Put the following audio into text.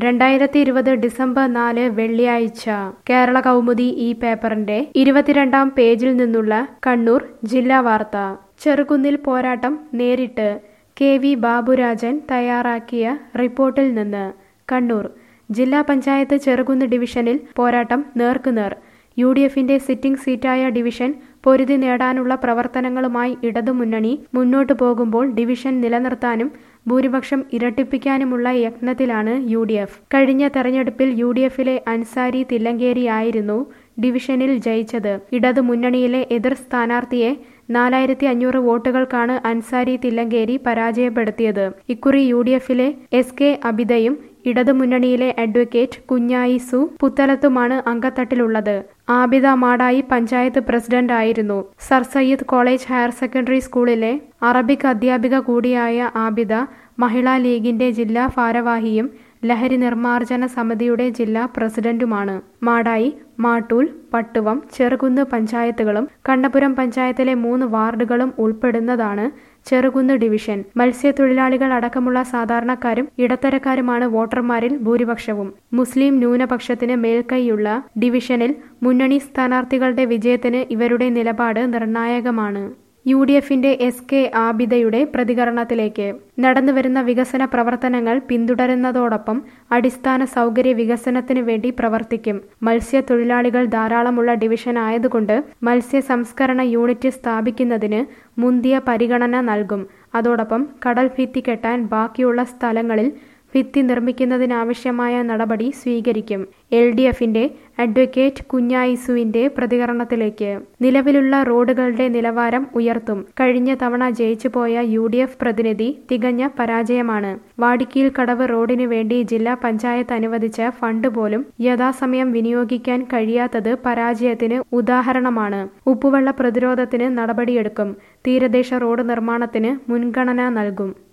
രണ്ടായിരത്തി ഇരുപത് ഡിസംബർ നാല് വെള്ളിയാഴ്ച കേരള കൗമുദി ഈ പേപ്പറിന്റെ ഇരുപത്തിരണ്ടാം പേജിൽ നിന്നുള്ള കണ്ണൂർ ജില്ലാ വാർത്ത ചെറുകുന്നിൽ പോരാട്ടം നേരിട്ട് കെ വി ബാബുരാജൻ തയ്യാറാക്കിയ റിപ്പോർട്ടിൽ നിന്ന് കണ്ണൂർ ജില്ലാ പഞ്ചായത്ത് ചെറുകുന്ന് ഡിവിഷനിൽ പോരാട്ടം നേർക്കുനേർ യു ഡി എഫിന്റെ സിറ്റിംഗ് സീറ്റായ ഡിവിഷൻ പൊരുതി നേടാനുള്ള പ്രവർത്തനങ്ങളുമായി ഇടതുമുന്നണി മുന്നോട്ടു പോകുമ്പോൾ ഡിവിഷൻ നിലനിർത്താനും ഭൂരിപക്ഷം ഇരട്ടിപ്പിക്കാനുമുള്ള യത്നത്തിലാണ് യു ഡി എഫ് കഴിഞ്ഞ തെരഞ്ഞെടുപ്പിൽ യു ഡി എഫിലെ അൻസാരി തില്ലങ്കേരിയായിരുന്നു ഡിവിഷനിൽ ജയിച്ചത് ഇടതുമുന്നണിയിലെ എതിർ സ്ഥാനാർത്ഥിയെ നാലായിരത്തി അഞ്ഞൂറ് വോട്ടുകൾക്കാണ് അൻസാരി തില്ലങ്കേരി പരാജയപ്പെടുത്തിയത് ഇക്കുറി യു ഡി എഫിലെ എസ് കെ അബിദയും ഇടതുമുന്നണിയിലെ അഡ്വക്കേറ്റ് കുഞ്ഞായിസു പുത്തലത്തുമാണ് അങ്കത്തട്ടിലുള്ളത് ആബിദ മാടായി പഞ്ചായത്ത് പ്രസിഡന്റായിരുന്നു sir Syed college higher secondary സ്കൂളിലെ അറബിക് അധ്യാപിക കൂടിയായ ആബിദ മഹിളാ ലീഗിന്റെ ജില്ലാ ഭാരവാഹിയും ലഹരി നിർമ്മാർജ്ജന സമിതിയുടെ ജില്ലാ പ്രസിഡന്റുമാണ് മാടായി മാട്ടൂൽ പട്ടുവം ചെറുകുന്ന് പഞ്ചായത്തുകളും കണ്ണപുരം പഞ്ചായത്തിലെ മൂന്ന് വാർഡുകളും ഉൾപ്പെടുന്നതാണ് ചെറുകുന്ന് ഡിവിഷൻ മത്സ്യത്തൊഴിലാളികൾ അടക്കമുള്ള സാധാരണക്കാരും ഇടത്തരക്കാരുമാണ് വോട്ടർമാരിൽ ഭൂരിപക്ഷവും മുസ്ലിം ന്യൂനപക്ഷത്തിന് മേൽക്കൈയുള്ള ഡിവിഷനിൽ മുന്നണി സ്ഥാനാർത്ഥികളുടെ വിജയത്തിന് ഇവരുടെ നിലപാട് നിർണായകമാണ് യു ഡി എഫിന്റെ എസ് കെ ആബിദയുടെ പ്രതികരണത്തിലേക്ക് നടന്നുവരുന്ന വികസന പ്രവർത്തനങ്ങൾ പിന്തുടരുന്നതോടൊപ്പം അടിസ്ഥാന സൗകര്യ വികസനത്തിനു വേണ്ടി പ്രവർത്തിക്കും മത്സ്യത്തൊഴിലാളികൾ ധാരാളമുള്ള ഡിവിഷൻ ആയതുകൊണ്ട് മത്സ്യ സംസ്കരണ യൂണിറ്റ് സ്ഥാപിക്കുന്നതിന് മുന്തിയ പരിഗണന നൽകും അതോടൊപ്പം കടൽ ഭിത്തി കെട്ടാൻ ബാക്കിയുള്ള സ്ഥലങ്ങളിൽ ഭിത്തി നിർമ്മിക്കുന്നതിനാവശ്യമായ നടപടി സ്വീകരിക്കും എൽ ഡി എഫിന്റെ അഡ്വക്കേറ്റ് കുഞ്ഞായിസുവിന്റെ പ്രതികരണത്തിലേക്ക് നിലവിലുള്ള റോഡുകളുടെ നിലവാരം ഉയർത്തും കഴിഞ്ഞ തവണ ജയിച്ചുപോയ യു ഡി എഫ് പ്രതിനിധി തികഞ്ഞ പരാജയമാണ് വാടിക്കീൽ കടവ് റോഡിനു വേണ്ടി ജില്ലാ പഞ്ചായത്ത് അനുവദിച്ച ഫണ്ട് പോലും യഥാസമയം വിനിയോഗിക്കാൻ കഴിയാത്തത് പരാജയത്തിന് ഉദാഹരണമാണ് ഉപ്പുവെള്ള പ്രതിരോധത്തിന് നടപടിയെടുക്കും തീരദേശ റോഡ് നിർമ്മാണത്തിന് മുൻഗണന നൽകും